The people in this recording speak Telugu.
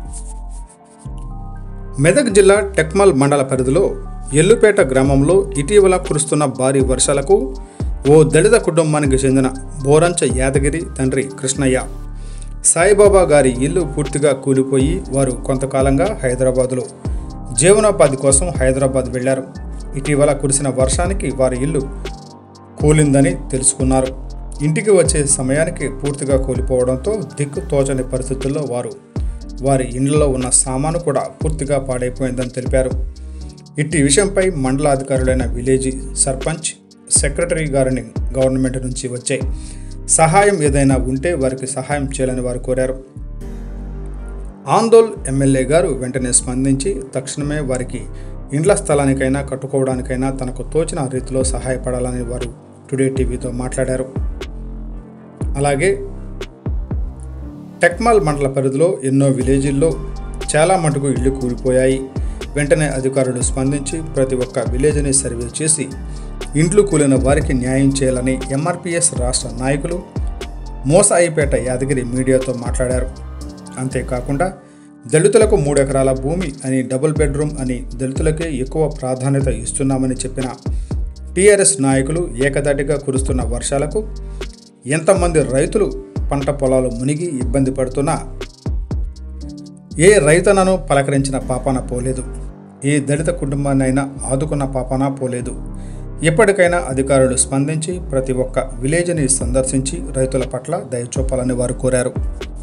మెదక్ జిల్లా టెక్మల్ మండల పరిధిలో ఎల్లుపేట గ్రామంలో ఇటీవల కురుస్తున్న భారీ వర్షాలకు ఓ దళిత కుటుంబానికి చెందిన బోరంచ యాదగిరి తండ్రి కృష్ణయ్య సాయిబాబా గారి ఇల్లు పూర్తిగా కూలిపోయి వారు కొంతకాలంగా హైదరాబాదులో జీవనోపాధి కోసం హైదరాబాద్ వెళ్లారు ఇటీవల కురిసిన వర్షానికి వారి ఇల్లు కూలిందని తెలుసుకున్నారు ఇంటికి వచ్చే సమయానికి పూర్తిగా కూలిపోవడంతో దిక్కు తోచని పరిస్థితుల్లో వారు వారి ఇండ్లలో ఉన్న సామాను కూడా పూర్తిగా పాడైపోయిందని తెలిపారు ఇట్టి విషయంపై మండలాధికారులైన విలేజీ సర్పంచ్ సెక్రటరీ గారిని గవర్నమెంట్ నుంచి వచ్చే సహాయం ఏదైనా ఉంటే వారికి సహాయం చేయాలని వారు కోరారు ఆందోళ్ ఎమ్మెల్యే గారు వెంటనే స్పందించి తక్షణమే వారికి ఇండ్ల స్థలానికైనా కట్టుకోవడానికైనా తనకు తోచిన రీతిలో సహాయపడాలని వారు టుడే టీవీతో మాట్లాడారు అలాగే టెక్మాల్ మండల పరిధిలో ఎన్నో విలేజీల్లో చాలా మటుకు ఇళ్లు కూలిపోయాయి వెంటనే అధికారులు స్పందించి ప్రతి ఒక్క విలేజ్ని సర్వే చేసి ఇండ్లు కూలిన వారికి న్యాయం చేయాలని ఎంఆర్పిఎస్ రాష్ట్ర నాయకులు మోసాయిపేట యాదగిరి మీడియాతో మాట్లాడారు అంతేకాకుండా దళితులకు మూడు ఎకరాల భూమి అని డబుల్ బెడ్రూమ్ అని దళితులకే ఎక్కువ ప్రాధాన్యత ఇస్తున్నామని చెప్పిన టీఆర్ఎస్ నాయకులు ఏకదాటిగా కురుస్తున్న వర్షాలకు ఎంతమంది రైతులు పంట పొలాలు మునిగి ఇబ్బంది పడుతున్నా ఏ రైతనను పలకరించిన పాపాన పోలేదు ఏ దళిత కుటుంబాన్నైనా ఆదుకున్న పాపాన పోలేదు ఎప్పటికైనా అధికారులు స్పందించి ప్రతి ఒక్క విలేజ్ని సందర్శించి రైతుల పట్ల దయ చూపాలని వారు కోరారు